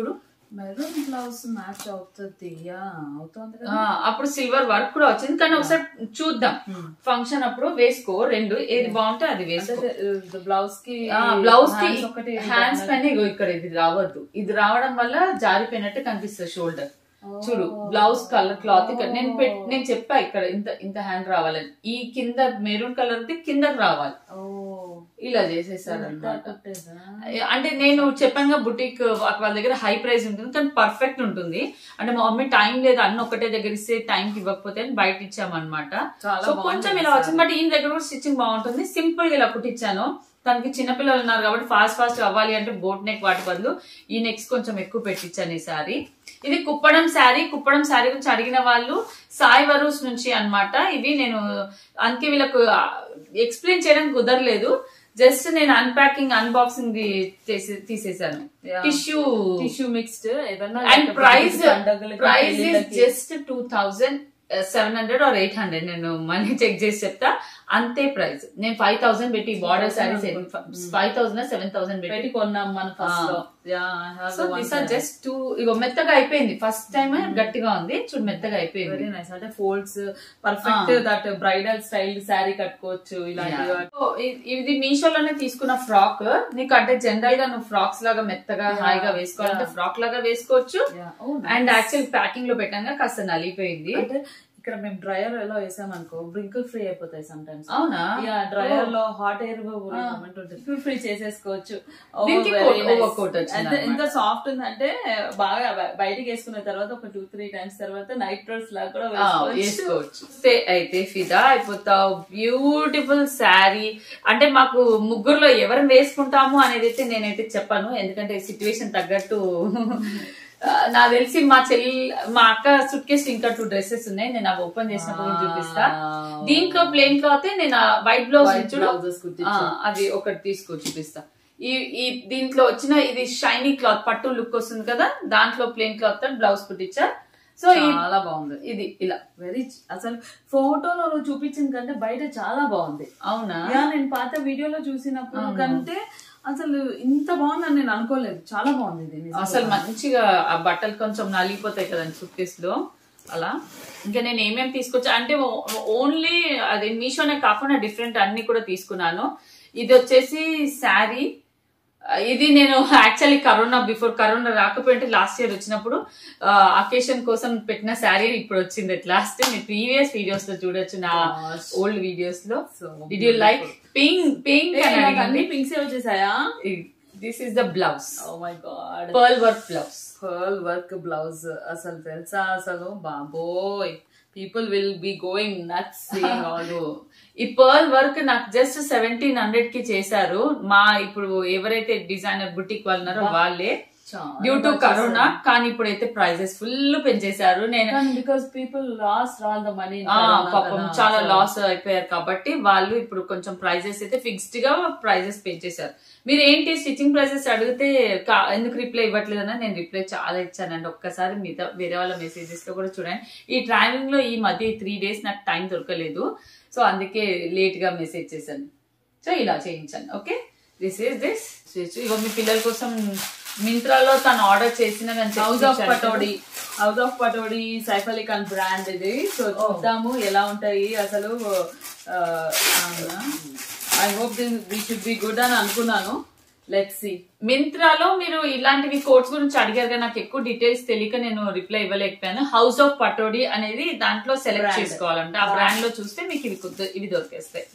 S2: మెరూన్ బ్లౌజ్ మ్యాచ్ అవుతుంది యా అవుతుంది
S1: ఆ, అప్పుడు సిల్వర్ వర్క్ కూడా వచ్చింది కానీ ఒకసారి చూద్దాం ఫంక్షన్ అప్పుడు వేసుకో రెండు ఏది బాగుంటే అది వేసుకో
S2: బ్లౌజ్ కి
S1: బ్లౌజ్ కి
S2: hands ఒకటి
S1: హ్యాండ్స్ పైన ఇగో ఇక్కడ ఇది రావద్దు ఇది రావడం వల్ల జారిపోయినట్టు కనిపిస్తుంది షోల్డర్ చూడు బ్లౌజ్ కలర్ క్లాత్ ఇక్కడ నేను పెట్- నేను చెప్పా ఇక్కడ ఇంత ఇంత హ్యాండ్ రావాలని ఈ కింద మెరూన్ కలర్ ది కిందకి రావాలి
S2: ఓ
S1: ఇలా చేసేసారు అనమాట అంటే నేను చెప్పాను బుటీక్ వాళ్ళ దగ్గర హై ప్రైస్ ఉంటుంది కానీ పర్ఫెక్ట్ ఉంటుంది అంటే మా మమ్మీ టైం లేదు అన్ని ఒకటే దగ్గర ఇస్తే టైం కి ఇవ్వకపోతే అని బయట ఇచ్చామన్నమాట
S2: చాలా
S1: సో
S2: బాగుంది
S1: కొంచెం ఇలా వచ్చింది బట్ ఈయన దగ్గర కూడా స్టిచ్చింగ్ బాగుంటుంది సింపుల్ గా ఇలా కుట్టించాను తనకి చిన్నపిల్లలు ఉన్నారు కాబట్టి ఫాస్ట్ ఫాస్ట్ అవ్వాలి అంటే బోట్ నెక్ వాటి బదులు ఈ నెక్స్ కొంచెం ఎక్కువ పెట్టించాను ఈ సారీ ఇది కుప్పడం శారీ కుప్పడం శారీ గురించి అడిగిన వాళ్ళు సాయి వరూస్ నుంచి అన్నమాట ఇవి నేను అందుకే వీళ్ళకు ఎక్స్ప్లెయిన్ చేయడం కుదరలేదు జస్ట్ నేను అన్పాకింగ్ అన్బాక్సింగ్ తీసేసాను
S2: Yeah.
S1: టిష్యూ
S2: టిష్యూ మిక్స్డ్ ఏదన్నా
S1: అండ్
S2: like
S1: ప్రైస్
S2: పండగలకి,
S1: ప్రైస్ ఇస్
S2: పెళ్ళిళ్ళకి.
S1: Just two thousand seven hundred or eight hundred నేను మనీ చెక్ చేసి చెప్తా అంతే ప్రైస్ నేను ఫైవ్ థౌసండ్ పెట్టి border sarees five thousand seven thousand
S2: పెట్టి
S1: పెట్టి
S2: కొన్నాం మన ఫస్ట్
S1: Ah.
S2: లో yeah
S1: so this are just two ఇగో మెత్తగా అయిపోయింది ఫస్ట్ టైం గట్టిగా ఉంది చూడు మెత్తగా అయిపోయింది
S2: వెరీ నైస్ అంటే folds perfect that bridal style sari కట్టుకోవచ్చు ఇలాంటి
S1: Yeah. So, ఇ- ఇది మీషోలోనే తీసుకున్న ఫ్రాక్ నీకు అంటే జనరల్ గా నువ్వు ఫ్రాక్స్ లాగా మెత్తగా
S2: Yeah.
S1: హాయిగా వేసుకోవాలంటే
S2: Yeah.
S1: ఫ్రాక్ లాగా వేసుకోవచ్చు
S2: Yeah. Oh, nice.
S1: And actual packing లో పెట్టాక కాస్త నలిగిపోయింది
S2: అంటే ఇక్కడ మేము డ్రైయర్ ఎలా వేసాం అనుకో బ్రింకిల్ ఫ్రీ అయిపోతాయి సమ్ టైమ్స్
S1: అవునా
S2: యా డ్రైయర్ లో హాట్ ఎయిర్ మూమెంట్ ఉంటుంది ఫ్రీ చేసేసుకోవచ్చు Oh,
S1: దీనికి
S2: very
S1: coat-
S2: nice.
S1: overcoat వచ్చింది
S2: అంటే
S1: అన్నమాట.
S2: ఎంత సాఫ్ట్ ఉందంటే బాగా బ- బయటికి వేసుకున్న తర్వాత ఒక టూ త్రీ టైమ్స్ తర్వాత నైట్ డ్రెస్ లాగా కూడా
S1: ఆ,
S2: వేసుకోవచ్చు
S1: వేసుకోవచ్చు Stay అయితే ఫిదా అయిపోతావు బ్యూటిఫుల్ శారీ అంటే మాకు ముగ్గురులో ఎవరు వేసుకుంటాము అనేది అయితే నేనైతే చెప్పాను ఎందుకంటే సిచ్యువేషన్ తగ్గట్టు ఆ, నాకు తెలిసి మా చెల్లి మా అక్క సుట్ కేసు ఇంకా టూ డ్రెస్సెస్ ఉన్నాయి నేను అవి ఓపెన్ చేసినప్పుడు కూడా చూపిస్తా
S2: Wow.
S1: దీంట్లో ప్లెయిన్ క్లాత్ నేను వైట్ బ్లౌజ్
S2: White blouses కుట్టించు.
S1: అది ఒకటి తీసుకో చూపిస్తా ఈ ఈ దీంట్లో వచ్చిన ఇది షైనీ క్లాత్ పట్టు లుక్ వస్తుంది కదా దాంట్లో ప్లెయిన్ క్లాత్ తో బ్లౌజ్ కుట్టించా సో ఈ-
S2: చాలా బాగుంది
S1: ఇది ఇలా
S2: వెరీ అసలు ఫోటోలో నువ్వు చూపించిన కంటే బయట చాలా బాగుంది
S1: అవునా
S2: యా నేను పాత వీడియోలో చూసినప్పుడు
S1: అవును.
S2: కంటే అసలు ఇంత బాగుందని నేను అనుకోలేదు చాలా బాగుంది ఇది నిజంగా.
S1: అసలు మంచిగా ఆ బట్టలు కొంచెం నలిగిపోతాయి కదండి సుట్కేస్ లో అలా ఇంకా నేను ఏమేమి తీసుకొచ్చా అంటే ఓన్లీ అది మీషోనే కాకుండా డిఫరెంట్ అన్ని కూడా తీసుకున్నాను ఇది వచ్చేసి శారీ ఇది నేను యాక్చువల్లీ కరోనా బిఫోర్ కరోనా రాకపోయింటే లాస్ట్ ఇయర్ వచ్చినప్పుడు అకేషన్ కోసం పెట్టిన శారీ ఇప్పుడు వచ్చింది లాస్ట్ మీ ప్రీవియస్ వీడియోస్ లో చూడొచ్చు నా
S2: Gosh.
S1: ఓల్డ్ వీడియోస్ లో
S2: So
S1: did you like pink pink
S2: ఏ, నాకు అన్ని పింక్స్ వచ్చేసాయా
S1: this is the blouse
S2: oh my God
S1: pearl work blouse
S2: pearl work blouse అసలు తెలుసా అసలు బాబోయ్ people will be going nuts
S1: అవును ఈ పర్ల్ వర్క్ నాకు జస్ట్ సెవెంటీన్ హండ్రెడ్ కి చేశారు మా ఇప్పుడు ఎవరైతే డిజైనర్ బుటిక్ వాళ్ళు ఉన్నారో వాళ్ళే డ్యూ టు కరోనా కానీ ఇప్పుడైతే ప్రైజెస్ ఫుల్ పెంచేశారు నేను
S2: because people lost all the money
S1: ఆ, పాపం చాలా లాస్ అయిపోయారు కాబట్టి వాళ్ళు ఇప్పుడు కొంచెం ప్రైజెస్ అయితే ఫిక్స్డ్ గా ప్రైజెస్ పే చేశారు మీరు ఏంటి స్టిచ్చింగ్ ప్రైజెస్ అడిగితే కా- ఎందుకు రిప్లై ఇవ్వట్లేదని నేను రిప్లై చాలా ఇచ్చానండి ఒక్కసారి మిగతా వేరే వాళ్ళ మెసేజెస్ లో కూడా చూడండి ఈ ట్రావెలింగ్ లో ఈ మధ్య త్రీ డేస్ నాకు టైం దొరకలేదు సో అందుకే లేట్ గా మెసేజ్ చేశాను సో ఇలా చేయించాను ఓకే దిస్ ఈస్ దిస్ ఇగో మీ పిల్లల కోసం మింత్రాలో తను ఆర్డర్ చేసిన
S2: house of Pataudi house of Pataudi Saif Ali Khan brand ఇది సో చూద్దాము ఎలా ఉంటాయి అసలు I hope they should be good అని అనుకున్నాను లెట్స్ సి
S1: మింత్రాలో మీరు ఇలాంటివి కోర్స్ గురించి అడిగారు కదా నాకు ఎక్కువ డీటెయిల్స్ తెలియక నేను రిప్లై ఇవ్వలేకపోయాను హౌస్ ఆఫ్ పటోడి అనేది దాంట్లో సెలెక్ట్
S2: Brand.
S1: చేసుకోవాలంటే ఆ బ్రాండ్ లో చూస్తే మీకు ఇవి కుద- ఇవి దొరికేస్తాయి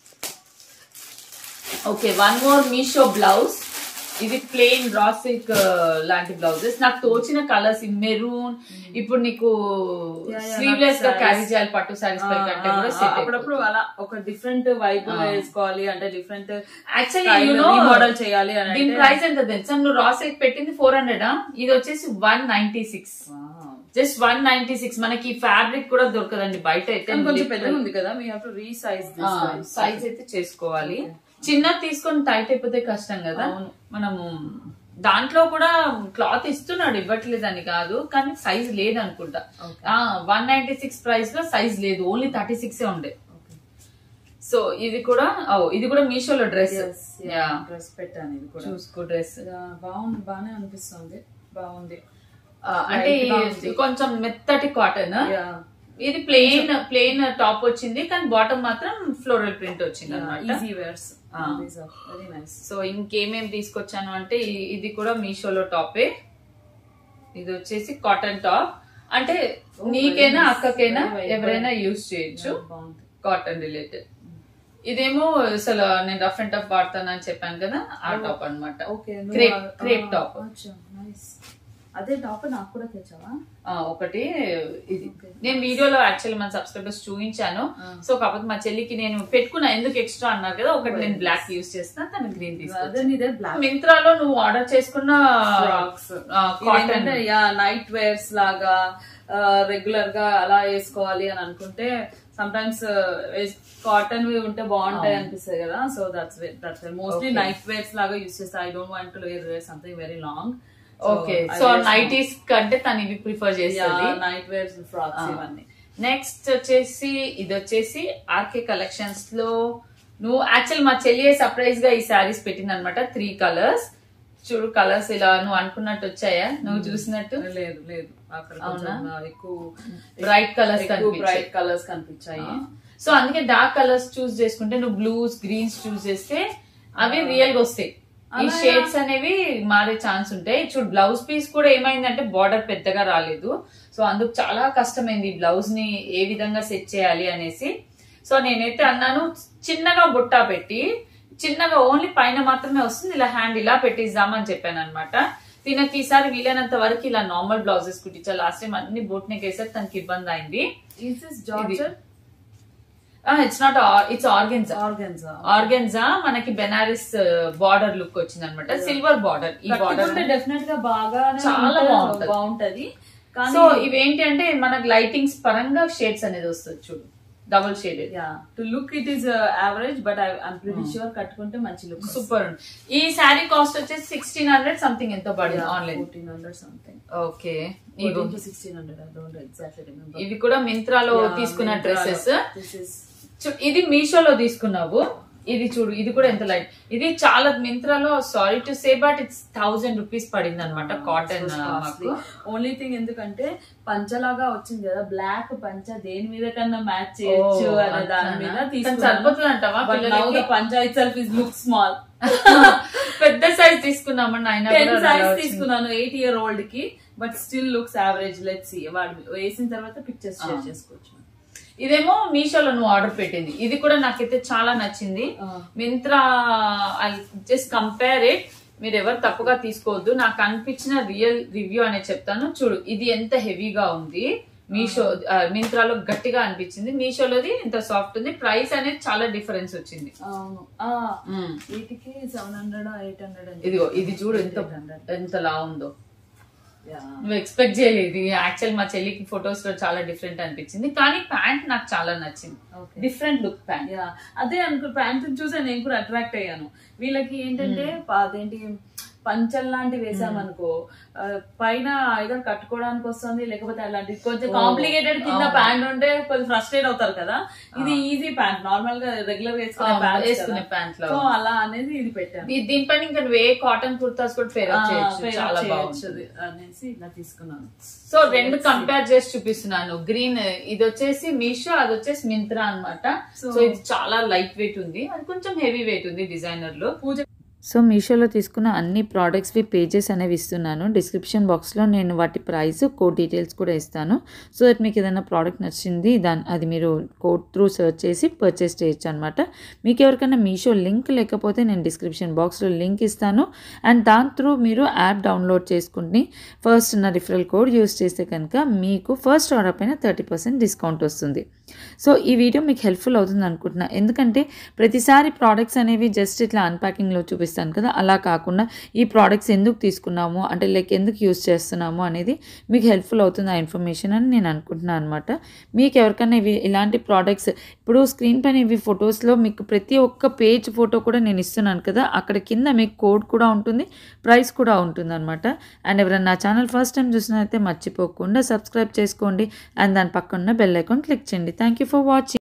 S1: okay one more Meesho blouse ఇది ప్లెయిన్ రా సిల్క్ లాంటి బ్లౌజెస్ నాకు తోచిన కలర్స్ మెరూన్ ఇప్పుడు నీకు
S2: Yeah, yeah,
S1: స్లీవ్లెస్ గా
S2: నాకు
S1: క్యారీ
S2: sarees.
S1: చేయాలి పట్టు సారీస్ పై కంటే కూడా set
S2: అప్పుడప్పుడు
S1: అయిపోతుంది.
S2: అలా ఒక డిఫరెంట్ వైబ్
S1: Ah.
S2: వేసుకోవాలి అంటే different
S1: actually you know
S2: model చేయాలి అని
S1: దీని
S2: అంటే-
S1: ప్రైస్ ఎంత తెలుసా నువ్వు రా సిల్క్ పెట్టింది ఫోర్ హండ్రెడ్ ఇది వచ్చేసి one ninety six
S2: Wow.
S1: Just one ninety six మనకి ఫ్యాబ్రిక్ కూడా దొరకదండి బయట అయితే
S2: కానీ కొంచెం పెద్దగా ఉంది కదా we have to resize this
S1: size అయితే చేసుకోవాలి చిన్న తీసుకొని టైట్ అయిపోతే కష్టం కదా
S2: అవును.
S1: మనము దాంట్లో కూడా క్లాత్ ఇస్తున్నాడు ఇవ్వట్లేదని కాదు కానీ సైజ్ లేదు అనుకుంటా వన్ నైన్టీ సిక్స్ ప్రైస్ లో సైజ్ లేదు ఓన్లీ థర్టీ సిక్స్ ఉండే సో ఇది కూడా ఓ ఇది కూడా మీషోలో డ్రెస్
S2: డ్రెస్ పెట్టాను ఇది కూడా
S1: చూసుకో డ్రెస్
S2: Yeah, బాగుంది బాగానే అనిపిస్తుంది బాగుంది
S1: ఆ, అంటే
S2: Light గా ఉంది.
S1: కొంచెం మెత్తటి కాటన్
S2: Yeah.
S1: ఇది ప్లెయిన్ ప్లెయిన్ టాప్ వచ్చింది కానీ బాటమ్ మాత్రం ఫ్లోరల్ ప్రింట్ వచ్చింది అనమాట
S2: easy wears
S1: Ah.
S2: Very nice
S1: so ఇంకేమేం తీసుకొచ్చాను అంటే ఇ- ఇది కూడా మీషోలో టాపే ఇది వచ్చేసి కాటన్ టాప్ అంటే
S2: Oh,
S1: నీకైనా
S2: very nice.
S1: అక్కకైనా
S2: Very vibrant.
S1: ఎవరైనా యూజ్ చేయొచ్చు
S2: బాగుంది
S1: కాటన్ రిలేటెడ్ ఇదేమో అసలు నేను రఫ్ అండ్ టఫ్ వాడతానని చెప్పాను కదా ఆ
S2: Oh.
S1: టాప్ అన్నమాట
S2: okay
S1: Crepe- crepe top.
S2: Nice అదే టాప్ నాకు కూడా తెచ్చావా
S1: ఆ, ఒకటి ఇది
S2: Okay.
S1: నేను వీడియోలో యాక్చువల్లీ మన సబ్స్క్రైబర్స్ చూపించాను
S2: Ah.
S1: సో కాకపోతే మా చెల్లికి నేను పెట్టుకున్నా ఎందుకు ఎక్స్ట్రా అన్నారు కదా ఒకటి నేను
S2: Yes.
S1: బ్లాక్ యూస్ చేస్తా తను గ్రీన్
S2: అదే
S1: తీసుకొచ్చాను
S2: నీదే బ్లాక్
S1: మింత్రాలో నువ్వు ఆర్డర్ చేసుకున్న
S2: frocks
S1: cotton
S2: yeah night wears లాగా రెగ్యులర్ గా అలా వేసుకోవాలి అని అనుకుంటే సమ్ టైమ్స్ కాటన్ ఉంటే బాగుంటాయి
S1: అవును.
S2: అనిపిస్తాయి కదా so that's that's mostly
S1: Okay.
S2: Night wears లాగా యూస్ చేస్తా I don't want to wear something very long
S1: okay so nighties కంటే తను ఇవి ప్రిఫర్ చేస్తుంది
S2: నైట్ వేర్స్ ఫ్రాక్స్
S1: Ah.
S2: ఇవన్నీ
S1: నెక్స్ట్ వచ్చేసి ఇది వచ్చేసి ఆర్కే కలెక్షన్స్ లో నువ్వు యాక్చువల్ మా చెల్లి సర్ప్రైజ్ గా ఈ శారీస్ పెట్టింది అనమాట త్రీ కలర్స్ చూడు కలర్స్ ఇలా నువ్వు అనుకున్నట్టు వచ్చాయా నువ్వు చూసినట్టు
S2: లేదు లేదు అక్కడ
S1: అవునా?
S2: కొంచెం, ah, ఎక్కువ
S1: బ్రైట్ కలర్స్
S2: ఎక్కువ
S1: కనిపించాయి
S2: బ్రైట్ కలర్స్ కనిపించాయి
S1: సో అందుకే డార్క్ కలర్స్ చూస్ చేసుకుంటే నువ్వు బ్లూస్ గ్రీన్స్ చూస్ చేస్తే అవి రియల్ గా వస్తాయి ఈ
S2: అలా
S1: షేడ్స్ అనేవి మారే ఛాన్స్ ఉంటాయి చూడు బ్లౌజ్ పీస్ కూడా ఏమైందంటే బార్డర్ పెద్దగా రాలేదు సో అందుకు చాలా కష్టమైంది ఈ బ్లౌజ్ ని ఏ విధంగా సెట్ చేయాలి అనేసి సో నేనైతే అన్నాను చిన్నగా బుట్టా పెట్టి చిన్నగా ఓన్లీ పైన మాత్రమే వస్తుంది ఇలా హ్యాండ్ ఇలా పెట్టిద్దామని చెప్పాను అనమాట తినకి ఈసారి వీలైనంత వరకు ఇలా నార్మల్ బ్లౌజెస్ కుట్టించా లాస్ట్ టైం అన్ని బోట్ నెక్ వేసారు తనకి ఇబ్బంది అయింది
S2: is this georgette
S1: it's not it's organza
S2: organza
S1: organza మనకి బెనారస్ బార్డర్ లుక్ వచ్చింది అనమాట సిల్వర్ బార్డర్ ఈ బార్డర్
S2: కట్టుకుంటే డెఫినెట్ గా బాగా
S1: చాలా బాగుంటది.
S2: బాగుంటది కానీ
S1: సో ఇవేంటి అంటే మనకి లైటింగ్స్ పరంగా షేడ్స్ అనేది వస్తుంది చూడు double shade
S2: yeah to look it is average but I I'm pretty sure కట్టుకుంటే మంచి లుక్
S1: సూపర్ ఈ శారీ కాస్ట్ వచ్చేసి సిక్స్టీన్ హండ్రెడ్ సంథింగ్ ఎంతో పడింది online
S2: fourteen hundred something
S1: okay
S2: sixteen hundred I don't exactly remember
S1: ఇవి కూడా మింత్రాలో తీసుకున్న డ్రెస్సెస్ ఇది మీషోలో తీసుకున్నావు ఇది చూడు ఇది కూడా ఎంత లైట్ ఇది చాలా మింత్రాలో sorry to say but it's thousand rupees పడింది అనమాట కాటన్ మాకు
S2: ఓన్లీ థింగ్ ఎందుకంటే పంచలాగా వచ్చింది కదా బ్లాక్ పంచ దేని మీద కన్నా మ్యాచ్ చేయొచ్చు
S1: ఓ,
S2: అనే దాని
S1: అట్లానా?
S2: మీద
S1: కానీ
S2: తీసుకున్నాను
S1: సరిపోతుందంటావా
S2: But now
S1: పిల్లలకి?
S2: the పంచ itself is look small.
S1: పెద్ద సైజ్ తీసుకున్నామని ఆయన
S2: టెన్
S1: కూడా
S2: సైజ్
S1: అలా వచ్చింది.
S2: తీసుకున్నాను ఎయిట్ ఇయర్ ఓల్డ్ కి but still looks average let's see వాడు వేసిన తర్వాత పిక్చర్స్ షేర్ చేసుకోవచ్చు
S1: ఇదేమో మీషోలో నువ్వు ఆర్డర్ పెట్టింది ఇది కూడా నాకైతే చాలా నచ్చింది Myntra I just compare it మీరు ఎవరు తప్పుగా తీసుకోవద్దు నాకు అనిపించిన రియల్ రివ్యూ అనేది చెప్తాను చూడు ఇది ఎంత హెవీగా ఉంది మీషో ఆ, మింత్రాలో గట్టిగా అనిపించింది మీషోలోది ఎంత సాఫ్ట్ ఉంది ప్రైస్ అనేది చాలా డిఫరెన్స్ వచ్చింది
S2: అవును ఆ, వీటికి సెవెన్ హండ్రెడ్ ఎయిట్ హండ్రెడ్
S1: ఇదిగో ఇది చూడు ఎంత
S2: 800.
S1: ఎంత లా ఉందో నువ్వు ఎక్స్పెక్ట్ చేయలేదు యాక్చువల్ మా చెల్లికి ఫొటోస్ లో చాలా డిఫరెంట్ అనిపించింది కానీ ప్యాంట్ నాకు చాలా నచ్చింది
S2: Okay.
S1: Different look pant
S2: yeah అదే అనుకో ప్యాంట్ చూసా నేను కూడా అట్రాక్ట్ అయ్యాను వీళ్ళకి ఏంటంటే పా- అదేంటి పంచల్ లాంటివి వేసామనుకో ఆ, పైన ఐదర్ కట్టుకోవడానికి వస్తుంది లేకపోతే అలాంటి కొంచెం
S1: Oh,
S2: కాంప్లికేటెడ్ కింద
S1: అవును.
S2: ప్యాంట్ ఉంటే కొంచెం ఫ్రస్ట్రేట్ అవుతారు కదా ఇది ఈజీ ప్యాంట్ నార్మల్ గా రెగ్యులర్ వేసుకునే ప్యాంట్
S1: వేసుకునే ప్యాంట్ లో
S2: సో అలా అనేది ఇది పెట్టాను
S1: దీ- దీనిపైన ఇంకా నువ్వు ఏ కాటన్ కుర్తాస్ కూడా ఫేర్
S2: ఆ,
S1: చేయొచ్చు
S2: pair up
S1: చాలా
S2: చేయొచ్చు
S1: బాగుంటుంది
S2: అనేసి ఇలా తీసుకున్నాను
S1: సో రెండు కంపేర్ చేసి చూపిస్తున్నాను గ్రీన్ ఇది వచ్చేసి మీషో అది వచ్చేసి మింత్రా అన్నమాట
S2: So-
S1: సో ఇది చాలా లైట్ వెయిట్ ఉంది అది కొంచెం హెవీ వెయిట్ ఉంది డిజైనర్ లో
S2: పూజ
S3: సో మీషోలో తీసుకున్న అన్ని ప్రోడక్ట్స్వి పేజెస్ అనేవి ఇస్తున్నాను డిస్క్రిప్షన్ బాక్స్లో నేను వాటి ప్రైస్ కోడ్ డీటెయిల్స్ కూడా ఇస్తాను సో దట్ మీకు ఏదైనా ప్రోడక్ట్ నచ్చింది దాని అది మీరు కోడ్ త్రూ సెర్చ్ చేసి పర్చేస్ చేయొచ్చు అనమాట మీకు ఎవరికైనా మీషో లింక్ లేకపోతే నేను డిస్క్రిప్షన్ బాక్స్లో లింక్ ఇస్తాను అండ్ దాని త్రూ మీరు యాప్ డౌన్లోడ్ చేసుకుని ఫస్ట్ ఉన్న రిఫరల్ కోడ్ యూస్ చేస్తే కనుక మీకు ఫస్ట్ ఆర్డర్ పైన థర్టీ పర్సెంట్ డిస్కౌంట్ వస్తుంది సో ఈ వీడియో మీకు హెల్ప్ఫుల్ అవుతుంది అనుకుంటున్నా ఎందుకంటే ప్రతిసారి ప్రోడక్ట్స్ అనేవి జస్ట్ ఇట్లా అన్ప్యాకింగ్లో చూపిస్తాను కదా అలా కాకుండా ఈ ప్రోడక్ట్స్ ఎందుకు తీసుకున్నాము అంటే లైక్ ఎందుకు యూస్ చేస్తున్నాము అనేది మీకు హెల్ప్ఫుల్ అవుతుంది ఆ ఇన్ఫర్మేషన్ అని నేను అనుకుంటున్నాను అనమాట మీకు ఎవరికైనా ఇవి ఇలాంటి ప్రోడక్ట్స్ ఇప్పుడు స్క్రీన్ పైన ఇవి ఫొటోస్లో మీకు ప్రతి ఒక్క పేజ్ ఫోటో కూడా నేను ఇస్తున్నాను కదా అక్కడ కింద మీకు కోడ్ కూడా ఉంటుంది ప్రైస్ కూడా ఉంటుంది అనమాట అండ్ ఎవరైనా నా ఛానల్ ఫస్ట్ టైం చూసినైతే మర్చిపోకుండా సబ్స్క్రైబ్ చేసుకోండి అండ్ దాని పక్కన ఉన్న బెల్ ఐకాన్ క్లిక్ చేయండి థ్యాంక్ యూ ఫర్ వాచింగ్